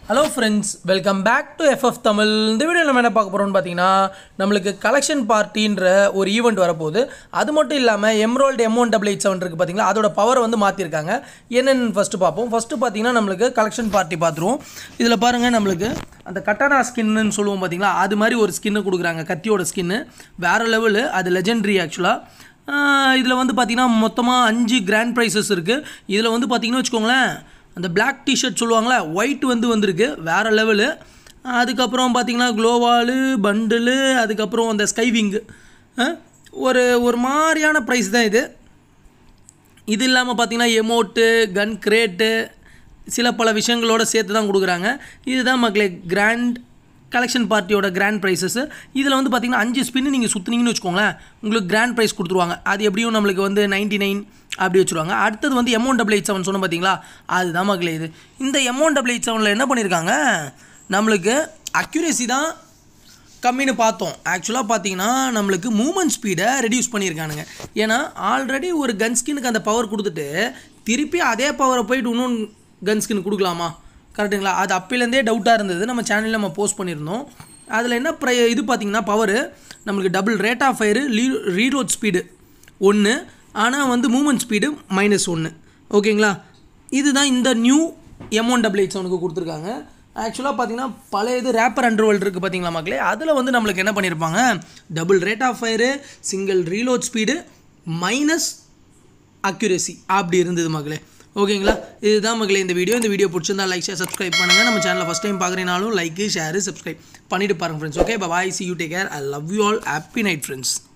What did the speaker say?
hello friends welcome back to FF Tamil இந்த video நம்ம என்ன பார்க்க போகிறோம்னு பார்த்தீங்கன்னா நம்மளுக்கு கலெக்ஷன் பார்ட்டின்ற ஒரு ஈவெண்ட் வரப்போகுது அது மட்டும் இல்லாமல் emerald M one double eight seven இருக்குது பார்த்தீங்களா அதோட பவர் வந்து மாற்றிருக்காங்க என்னென்னு ஃபஸ்ட்டு பார்ப்போம் ஃபஸ்ட்டு பார்த்தீங்கன்னா நம்மளுக்கு கலெக்ஷன் பார்ட்டி பார்த்துருவோம் இதில் பாருங்கள் நம்மளுக்கு அந்த கட்டானா ஸ்கின்னு சொல்லுவோம் பார்த்தீங்களா அது மாதிரி ஒரு ஸ்கின்னு கொடுக்குறாங்க கத்தியோட ஸ்கின்னு வேறு லெவலு அது லெஜெண்ட்ரி ஆக்சுவலாக இதில் வந்து பார்த்தீங்கன்னா மொத்தமாக அஞ்சு கிராண்ட் ப்ரைஸஸ் இருக்குது இதில் வந்து பார்த்தீங்கன்னா வச்சுக்கோங்களேன் அந்த Black டிஷர்ட் சொல்லுவாங்களே ஒயிட் வந்து வந்திருக்கு வேறு லெவலு அதுக்கப்புறம் பார்த்தீங்கன்னா க்ளோவாலு பண்டிலு அதுக்கப்புறம் அந்த ஸ்கைவிங்கு ஒரு ஒரு மாதிரியான ப்ரைஸ் தான் இது இது இல்லாமல் பார்த்தீங்கன்னா எமோட்டு கன் கிரேட்டு சில பல விஷயங்களோட சேர்த்து தான் கொடுக்குறாங்க இதுதான் மக்களே கிராண்ட் கலெக்ஷன் பார்ட்டியோட கிராண்ட் ப்ரைஸஸ் இதில் வந்து பார்த்தீங்கன்னா அஞ்சு ஸ்பின்னு நீங்கள் சுற்றுனீங்கன்னு வச்சுக்கோங்களேன் உங்களுக்கு கிராண்ட் ப்ரைஸ் கொடுத்துருவாங்க அது எப்படியும் நம்மளுக்கு வந்து நைன்ட்டி நைன் அப்படி வச்சுருவாங்க அடுத்தது வந்து எமௌண்ட் டபுள் எயிட் செவன் சொன்னோம் பார்த்தீங்களா அதுதான் மக்களே இது இந்த எமௌண்ட் டபுள் எயிட் செவனில் என்ன பண்ணியிருக்காங்க நம்மளுக்கு அக்யூரேசி தான் கம்மின்னு பார்த்தோம் ஆக்சுவலாக பார்த்தீங்கன்னா நம்மளுக்கு மூமெண்ட் ஸ்பீடை ரெடியூஸ் பண்ணியிருக்கானுங்க ஏன்னா ஆல்ரெடி ஒரு கன் ஸ்கின்னுக்கு அந்த பவர் கொடுத்துட்டு திருப்பி அதே பவரை போயிட்டு இன்னொன்று கன் ஸ்கின் கொடுக்கலாமா கரெக்டுங்களா அது அப்போலேருந்தே டவுட்டாக இருந்தது நம்ம சேனலில் நம்ம போஸ்ட் பண்ணியிருந்தோம் அதில் என்ன ப்ரை இது பார்த்தீங்கன்னா பவர் நம்மளுக்கு டபுள் ரேட் ஆஃப் ஃபயரு லீ ரீரோட் ஸ்பீடு ஒன்று ஆனால் வந்து மூமெண்ட் ஸ்பீடு மைனஸ் ஒன்று ஓகேங்களா இதுதான் இந்த new M one double eight செவனுக்கு கொடுத்துருக்காங்க ஆக்சுவலாக பார்த்தீங்கன்னா பழைய இது ரேப்பர் அண்டர்வேல்டு இருக்குது பார்த்தீங்களா மக்களே அதில் வந்து நம்மளுக்கு என்ன பண்ணியிருப்பாங்க double rate of fire single reload speed minus accuracy அப்படி இருந்தது மக்களே ஓகேங்களா இதுதான் மகளே இந்த வீடியோ இந்த வீடியோ பிடிச்சிருந்தா லைக் ஷேர் சப்ஸ்கிரைப் பண்ணுங்கள் நம்ம சேனலை ஃபஸ்ட் டைம் பார்க்குறீனாலும் லைக் ஷேர் சப்ஸ்கிரைப் பண்ணிட்டு பாருங்க friends okay bye see you take care I love you all happy night friends